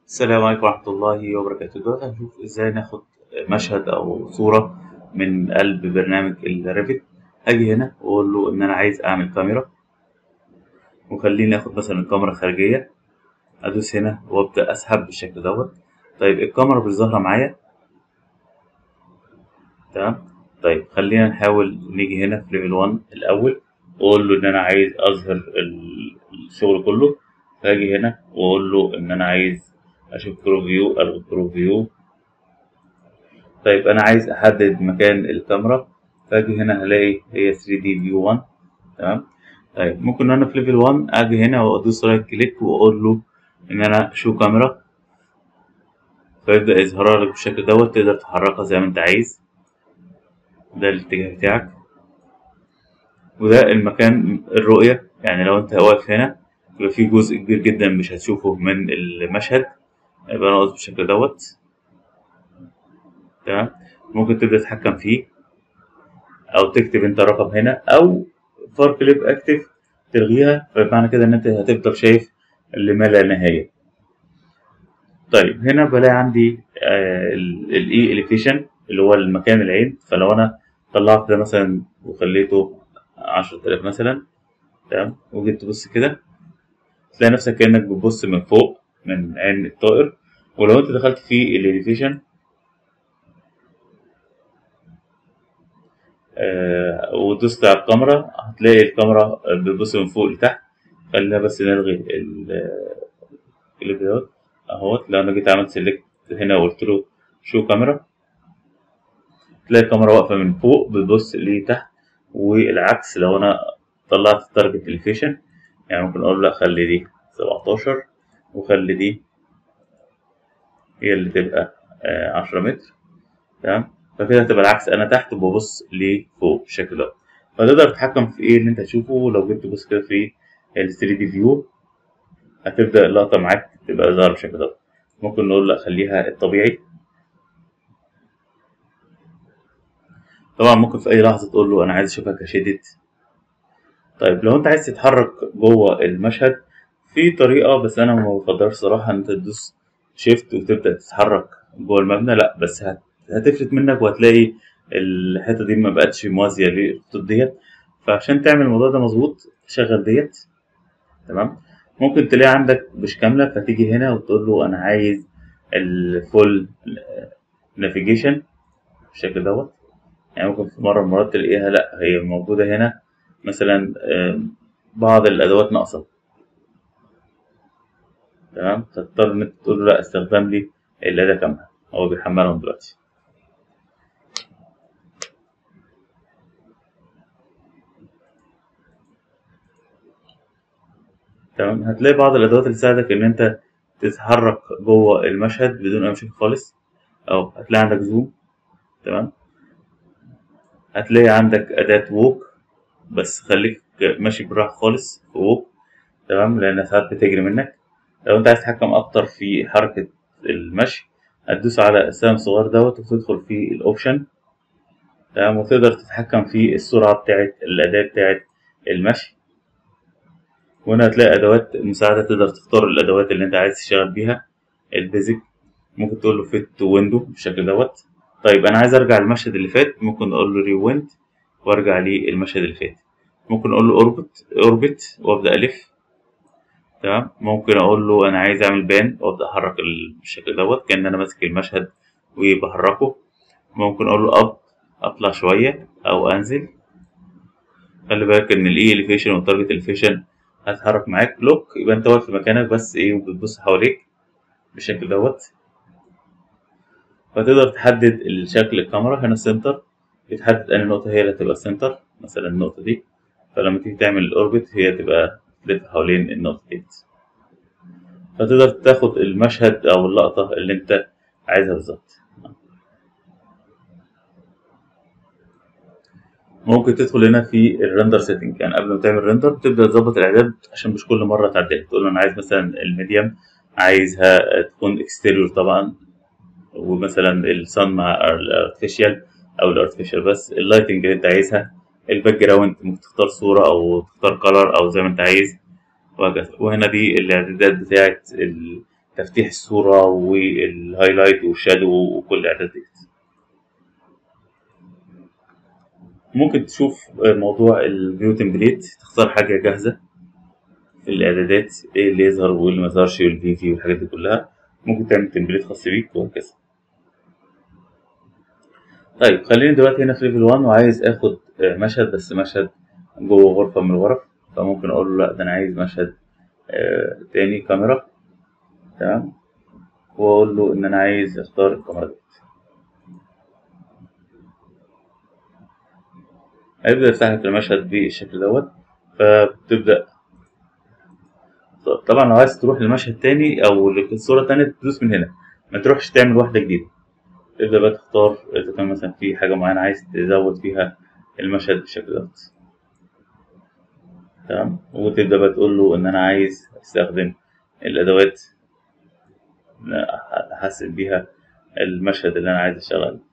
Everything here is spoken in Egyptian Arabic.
السلام عليكم ورحمة الله وبركاته دلوقتي هنشوف ازاي ناخد مشهد أو صورة من قلب برنامج الريفت هاجي هنا وأقول له إن أنا عايز أعمل كاميرا وخليني آخد مثلا كاميرا خارجية أدوس هنا وأبدأ أسحب بالشكل دوت طيب الكاميرا مش ظاهرة معايا تمام طيب خلينا نحاول نيجي هنا في ليفل 1 الأول وأقول له إن أنا عايز أظهر ال- الشغل كله فاجي هنا وأقول له إن أنا عايز أشوف برو فيو ألغي برو فيو طيب أنا عايز أحدد مكان الكاميرا فاجي هنا هلاقي هي 3 دي فيو 1 تمام طيب ممكن أنا في ليفل 1 أجي هنا وأدوس رايت كليك وأقول له إن أنا شو كاميرا فيبدأ يظهر لك بالشكل دوت تقدر تحركها زي ما أنت عايز ده الاتجاه بتاعك وده المكان الرؤية يعني لو أنت واقف هنا يبقى في جزء كبير جدا مش هتشوفه من المشهد يبقى ناقص بالشكل دوت تمام ممكن تبدأ تتحكم فيه أو تكتب أنت رقم هنا أو فار كليب أكتف تلغيها فمعنى كده إن أنت هتفضل شايف اللي ما لا نهاية طيب هنا بلاقي عندي الإي إليفيشن اللي هو المكان العين فلو أنا طلعت ده مثلا وخليته عشرة آلاف مثلا تمام وجيت تبص كده تلاقي نفسك كأنك بتبص من فوق من عين الطائر ولو انت دخلت في الاليفيشن آه ودوست على الكاميرا هتلاقي الكاميرا بتبص من فوق لتحت خلينا بس نلغي الكليب دوت اهوت لو انا جيت عملت سيلكت هنا وقلت له شو كاميرا تلاقي الكاميرا واقفة من فوق بتبص لتحت والعكس لو انا طلعت التارجت اليفيشن يعني ممكن اقول لا خلي دي 17 وخلي دي هي اللي تبقى عشرة متر تمام فكده هتبقى العكس انا تحت وببص لفوق بالشكل ده فتقدر تتحكم في ايه اللي انت هتشوفه لو جيت تبص كده في ال 3 دي فيو هتبدا اللقطه معاك تبقى ظاهره بالشكل ده ممكن نقول لا خليها الطبيعي طبعا ممكن في اي لحظه تقول له انا عايز اشوفها كشدت طيب لو انت عايز تتحرك جوه المشهد في طريقه بس انا ما بفضلش صراحه ان انت تدوس شيفت وتبدا تتحرك جوه المبنى لا بس هت... هتفلت منك وهتلاقي الحته دي ما بقتش موازيه للخطوط ديت فعشان تعمل الموضوع ده مظبوط شغل ديت تمام ممكن تلاقي عندك مش كامله فتيجي هنا وتقول له انا عايز الفول نافيجيشن بالشكل دوت يعني ممكن في مره من المرات تلاقيها لا هي موجوده هنا مثلا بعض الادوات ناقصه تمام تضطر ان انت تقول له لا استخدم لي الاداه كامله هو بيحملهم دلوقتي تمام هتلاقي بعض الادوات اللي تساعدك ان انت تتحرك جوه المشهد بدون اي مشاكل خالص او هتلاقي عندك زوم تمام هتلاقي عندك اداه ووك بس خليك ماشي بالراحه خالص في ووك تمام لان ساعات بتجري منك لو انت عايز تتحكم اكتر في حركه المشي هتدوس على السهم الصغير دوت وتدخل في الاوبشن تمام وتقدر تتحكم في السرعه بتاعت الاداه بتاعت المشي وهنا هتلاقي ادوات مساعده تقدر تختار الادوات اللي انت عايز تشتغل بيها البيزك ممكن تقول له فيت ويندو بالشكل دوت طيب انا عايز ارجع المشهد اللي فات ممكن اقول له ريويند وارجع للمشهد اللي فات ممكن اقول له اوربت اوربت وابدا الف تمام ممكن اقول له انا عايز اعمل بان وابدا احرك بالشكل دوت كان انا ماسك المشهد وبحركه ممكن اقول له اب اطلع شويه او انزل خلي بالك ان الاي اليفيشن والتارجت اليفيشن هتتحرك معاك لوك يبقى انت واقف في مكانك بس ايه وبتبص حواليك بالشكل دوت فتقدر تحدد الشكل الكاميرا هنا السنتر يتحدد أي نقطة هي اللي هتبقى السنتر مثلا النقطة دي فلما تيجي تعمل الأوربت هي تبقى تلف حوالين النقطة دي فتقدر تاخد المشهد أو اللقطة اللي أنت عايزها بالظبط ممكن تدخل هنا في الريندر سيتنج يعني قبل ما تعمل ريندر بتبدأ تظبط الإعداد عشان مش كل مرة تعدلها تقول أنا عايز مثلا الميديم عايزها تكون اكستيريور طبعا ومثلا الصن مع الارتفيشال او الارتفيشال بس اللايتنج اللي انت عايزها الباك جراوند ممكن تختار صورة او تختار كلر او زي ما انت عايز وهكذا وهنا دي الاعدادات بتاعة تفتيح الصورة والهايلايت والشادو وكل الإعدادات ديت ممكن تشوف موضوع الفيو تمبليت تختار حاجة جاهزة في الإعدادات إيه اللي يظهر وإيه اللي ميظهرش والفي في والحاجات دي كلها ممكن تعمل تمبليت خاص بيك وهكذا طيب خليني دلوقتي هنا في ليفل 1 وعايز آخد مشهد بس مشهد جوه غرفة من الغرف فممكن أقول له لأ ده أنا عايز مشهد تاني كاميرا تمام وأقول له إن أنا عايز أختار الكاميرا دي هيبدأ يفتح لك المشهد بالشكل دوت فبتبدأ طبعا لو عايز تروح لمشهد تاني أو لصورة تانية تدوس من هنا ما تروحش تعمل واحدة جديدة تبدأ بقى تختار إذا كان مثلا في حاجة معينة عايز تزود فيها المشهد بالشكل دوت تمام وتبدأ بقى تقول له إن أنا عايز أستخدم الأدوات أحسن بيها المشهد اللي أنا عايز أشتغل